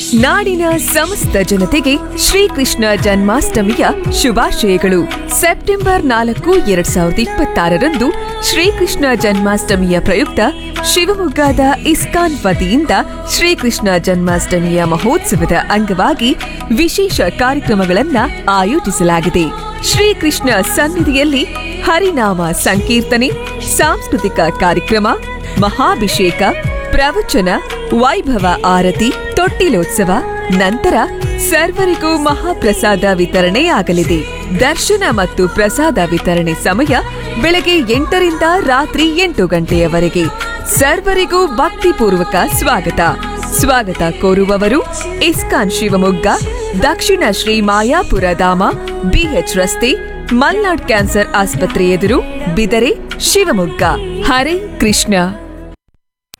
ನಾಡಿನ ಸಮಸ್ತ ಜನತೆಗೆ ಶ್ರೀಕೃಷ್ಣ ಜನ್ಮಾಷ್ಟಮಿಯ ಶುಭಾಶಯಗಳು ಸೆಪ್ಟೆಂಬರ್ ನಾಲ್ಕು ಎರಡ್ ಸಾವಿರದ ಇಪ್ಪತ್ತಾರರಂದು ಶ್ರೀಕೃಷ್ಣ ಜನ್ಮಾಷ್ಟಮಿಯ ಪ್ರಯುಕ್ತ ಶಿವಮೊಗ್ಗದ ಇಸ್ಕಾನ್ ವತಿಯಿಂದ ಶ್ರೀಕೃಷ್ಣ ಜನ್ಮಾಷ್ಟಮಿಯ ಮಹೋತ್ಸವದ ಅಂಗವಾಗಿ ವಿಶೇಷ ಕಾರ್ಯಕ್ರಮಗಳನ್ನ ಆಯೋಜಿಸಲಾಗಿದೆ ಶ್ರೀಕೃಷ್ಣ ಸನ್ನಿಧಿಯಲ್ಲಿ ಹರಿನಾಮ ಸಂಕೀರ್ತನೆ ಸಾಂಸ್ಕೃತಿಕ ಕಾರ್ಯಕ್ರಮ ಮಹಾಭಿಷೇಕ ಪ್ರವಚನ ವೈಭವ ಆರತಿ ತೊಟ್ಟಿಲೋತ್ಸವ ನಂತರ ಸರ್ವರಿಗೂ ಮಹಾಪ್ರಸಾದ ವಿತರಣೆಯಾಗಲಿದೆ ದರ್ಶನ ಮತ್ತು ಪ್ರಸಾದ ವಿತರಣೆ ಸಮಯ ಬೆಳಗ್ಗೆ ಎಂಟರಿಂದ ರಾತ್ರಿ ಎಂಟು ಗಂಟೆಯವರೆಗೆ ಸರ್ವರಿಗೂ ಭಕ್ತಿಪೂರ್ವಕ ಸ್ವಾಗತ ಸ್ವಾಗತ ಕೋರುವವರು ಇಸ್ಕಾನ್ ಶಿವಮೊಗ್ಗ ದಕ್ಷಿಣ ಶ್ರೀ ಮಾಯಾಪುರ ಧಾಮ ಬಿಎಚ್ ರಸ್ತೆ ಮಲ್ನಾಡ್ ಕ್ಯಾನ್ಸರ್ ಆಸ್ಪತ್ರೆ ಎದುರು ಬಿದರೆ ಶಿವಮೊಗ್ಗ ಹರೇ ಕೃಷ್ಣ